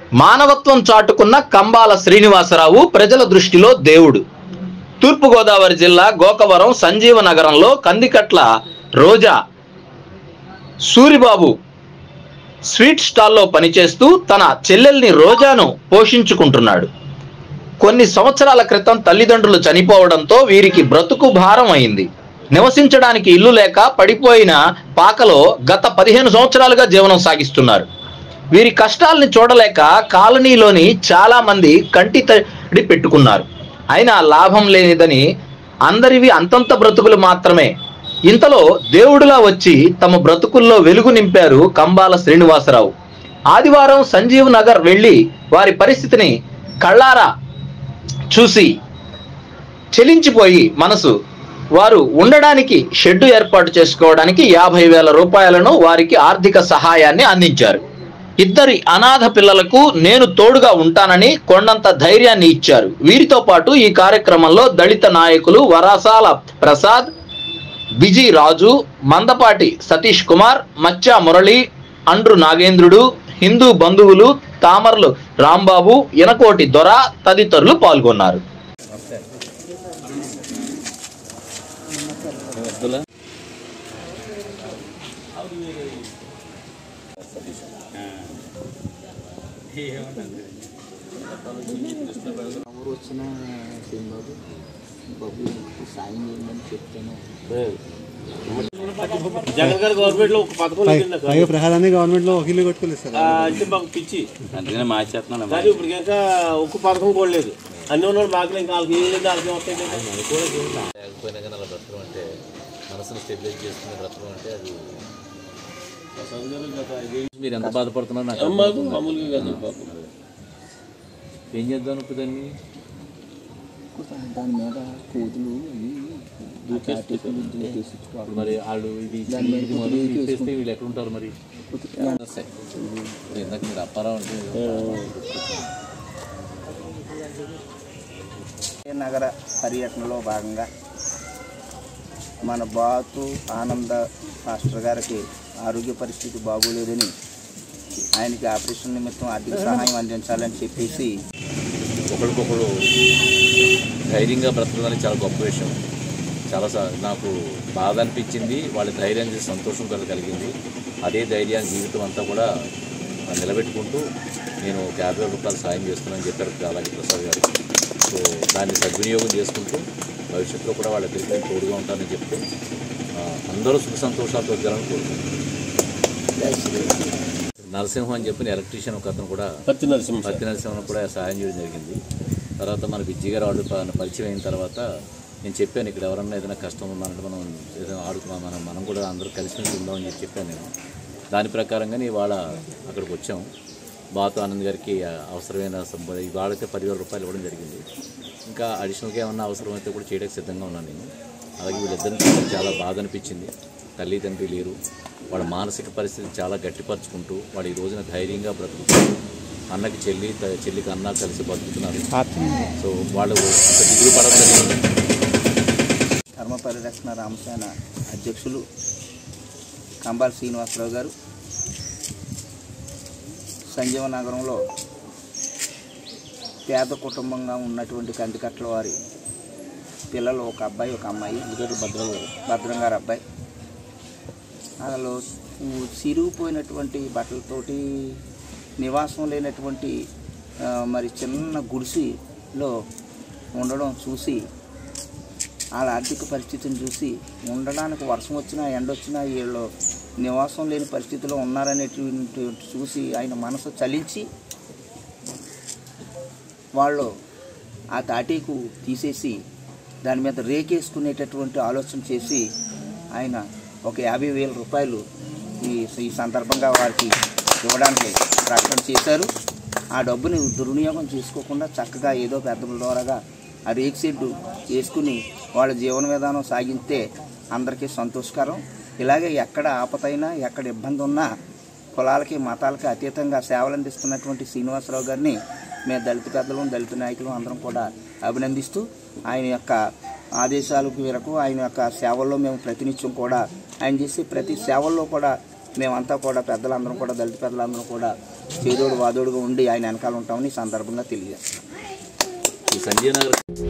మానవత్వం చాటుకున్న కంబాల శ్రీనివాసరావు ప్రజల దృష్టిలో దేవుడు తూర్పుగోదావరి జిల్లా గోకవరం సంజీవ నగరంలో కందికట్ల రోజా సూరిబాబు స్వీట్ స్టాల్లో పనిచేస్తూ తన చెల్లెల్ని రోజాను పోషించుకుంటున్నాడు కొన్ని సంవత్సరాల క్రితం తల్లిదండ్రులు చనిపోవడంతో వీరికి బ్రతుకు భారం అయింది నివసించడానికి ఇల్లు లేక పడిపోయిన పాకలో గత పదిహేను సంవత్సరాలుగా జీవనం సాగిస్తున్నారు వీరి కష్టాల్ని చూడలేక కాలనీలోని చాలా మంది కంటి తడి పెట్టుకున్నారు అయినా లాభం లేనిదని అందరివి అంతంత బ్రతుకులు మాత్రమే ఇంతలో దేవుడిలా వచ్చి తమ బ్రతుకుల్లో వెలుగు నింపారు కంబాల శ్రీనివాసరావు ఆదివారం సంజీవ్ నగర్ వెళ్ళి వారి పరిస్థితిని కళ్ళారా చూసి చెలించిపోయి మనసు వారు ఉండడానికి షెడ్డు ఏర్పాటు చేసుకోవడానికి యాభై వేల రూపాయలను వారికి ఆర్థిక సహాయాన్ని అందించారు ఇద్దరి అనాథ పిల్లలకు నేను తోడుగా ఉంటానని కొండంత ధైర్యాన్ని ఇచ్చారు వీరితో పాటు ఈ కార్యక్రమంలో దళిత నాయకులు వరాసాల ప్రసాద్ బిజీ రాజు మందపాటి సతీష్ కుమార్ మచ్చా మురళి అండ్రు నాగేంద్రుడు హిందూ బంధువులు తామర్లు రాంబాబు ఇనకోటి దొర తదితరులు పాల్గొన్నారు ఎవరు వచ్చినా బాబు బాబు సాయం చేయండి చెప్తాను జగన్ గారి గవర్నమెంట్ లో ఒక పథకం లేదండి నాకు. పైగా ప్రహారాన్ని గవర్నమెంట్ లో వకీలు కొట్టుకోలేదు సార్ ఆ, అంటే మాకు పిచ్చి అందుకనే మార్చేస్తున్నాను కానీ ఇప్పుడు ఇంకా ఒక్క పథకం కూడా లేదు అన్ని ఉన్నాడు మాకు ఇంకా వాళ్ళకి ఏం లేదు వాళ్ళకి వస్తాయి లేకపోయినా కానీ అలా బ్రతకడం అంటే మనసును స్టెబిలైజ్ చేసుకుని బ్రతకడం అంటే అది మీరు ఎంత బాధపడుతున్నారో నాకు అర్థం మాకు అవుతుంది. మామూలుగా కాదు పాపం. ఏం చేద్దాం ఇప్పుడు దాన్ని దాని మీద కోతులు ఇవి దూకేసి దూకేసి ఇప్పుడు మరి వాళ్ళు ఇది దాని మీద ఇది మొదలు కొద్దిగా తీసేస్తే వీళ్ళు ఎక్కడ ఉంటారు మరి ఇప్పుడు ఇందాక మీరు అప్పారావు అంటే నగర పర్యటనలో భాగంగా మన బాతు ఆనంద మాస్టర్ గారికి ఆరోగ్య పరిస్థితి బాగోలేదని ఆయనకి ఆపరేషన్ నిమిత్తం ఆర్థిక సహాయం అందించాలని చెప్పేసి ఒకరికొకరు ధైర్యంగా బ్రతకడం చాలా గొప్ప విషయం చాలా సా- నాకు బాధ అనిపించింది వాళ్ళ ధైర్యం చూసి సంతోషం కూడా కలిగింది అదే ధైర్యాన్ని జీవితం అంతా కూడా నిలబెట్టుకుంటూ నేను ఒక యాభై వేల రూపాయలు సాయం చేస్తున్నానని చెప్పారు అలాగే ప్రసాద్ గారు సో దాన్ని సద్వినియోగం చేసుకుంటూ భవిష్యత్తులో కూడా వాళ్ళ దగ్గరికి నేను తోడుగా ఉంటానని చెప్తూ ఆ, అందరూ సుఖ సంతోషాలతో వద్దాలని కోరుకుంటున్నాను నరసింహం అని చెప్పిన ఎలక్ట్రీషియన్ ఒక అతను కూడా పత్తి నరసింహ సార్. పత్తి నరసింహం కూడా సహాయం చేయడం జరిగింది తర్వాత మన విజ్జి గారు వాళ్ళు ప- పరిచయం అయిన తర్వాత నేను చెప్పాను ఇక్కడ ఎవరన్నా ఏదైనా కష్టం ఉందంటే మనం ఏదైనా ఆడుకున్నా మనం మనం కూడా అందరూ కలిసిమెలిసి ఉందామని చెప్పి చెప్పాను నేను దాని ప్రకారంగానే ఇవాళ అక్కడికి వచ్చాం బాతు ఆనంద్ గారికి ఆ, అవసరమైన సంపద ఇవాళైతే పదివేల రూపాయలు ఇవ్వడం జరిగింది ఇంకా అడిషనల్గా ఏమన్నా అవసరమైతే కూడా చేయడానికి సిద్ధంగా ఉన్నాను నేను అలాగే వీళ్ళిద్దరిని చూస్తే చాలా బాధ అనిపించింది తల్లి తండ్రి లేరు వాళ్ళ మానసిక పరిస్థితి చాలా గట్టిపరుచుకుంటూ వాళ్ళు ఈ రోజున ధైర్యంగా బ్రతుకుతారు అన్నకి చెల్లి త- చెల్లికి అన్న కలిసి బతుకుతున్నారు సో వాళ్ళు అంత దిగులు పడలేదు ధర్మ పరిరక్షణ రామసేన అధ్యక్షులు కంబాల్ శ్రీనివాసరావు గారు సంజీవ నగరంలో పేద కుటుంబంగా ఉన్నటువంటి కందికట్ల వారి పిల్లలు ఒక అబ్బాయి ఒక అమ్మాయి భద్రం భద్రం గారు అబ్బాయి అసలు ఊ- చిరిగిపోయినటువంటి బట్టలతోటి నివాసం లేనటువంటి ఆ, మరి చిన్న గుడిసిలో ఉండడం చూసి వాళ్ళ ఆర్థిక పరిస్థితిని చూసి ఉండడానికి వర్షం వచ్చినా ఎండ వచ్చినా వీళ్ళు నివాసం లేని పరిస్థితిలో ఉన్నారనేటువంటి చూసి ఆయన మనసు చలించి వాళ్ళు ఆ తాటీకు తీసేసి దాని మీద రేకేసుకునేటటువంటి ఆలోచన చేసి ఆయన ఒక యాభై వేల రూపాయలు ఈ ఈ సందర్భంగా వారికి ఇవ్వడానికి ప్రకటన చేశారు ఆ డబ్బుని దుర్వినియోగం చేసుకోకుండా చక్కగా ఏదో పెద్ద ద్వారాగా ఆ రేక్ షెడ్ వేసుకుని వాళ్ళ జీవన విధానం సాగితే అందరికీ సంతోషకరం ఇలాగే ఎక్కడ ఆపతైనా ఎక్కడ ఇబ్బంది ఉన్నా కులాలకి మతాలకి అతీతంగా సేవలు అందిస్తున్నటువంటి శ్రీనివాసరావు గారిని మేము దళిత పెద్దలు దళిత నాయకులు అందరం కూడా అభినందిస్తూ ఆయన యొక్క ఆదేశాలకు మేరకు ఆయన యొక్క సేవల్లో మేము ప్రతినిత్యం కూడా ఆయన చేసే ప్రతి సేవల్లో కూడా మేమంతా కూడా పెద్దలందరం కూడా దళిత పెద్దలందరం కూడా చేదోడు వాదోడుగా ఉండి ఆయన వెనకాల ఉంటామని ఈ సందర్భంగా తెలియజేస్తాను ఈ సంజయ్ నగర్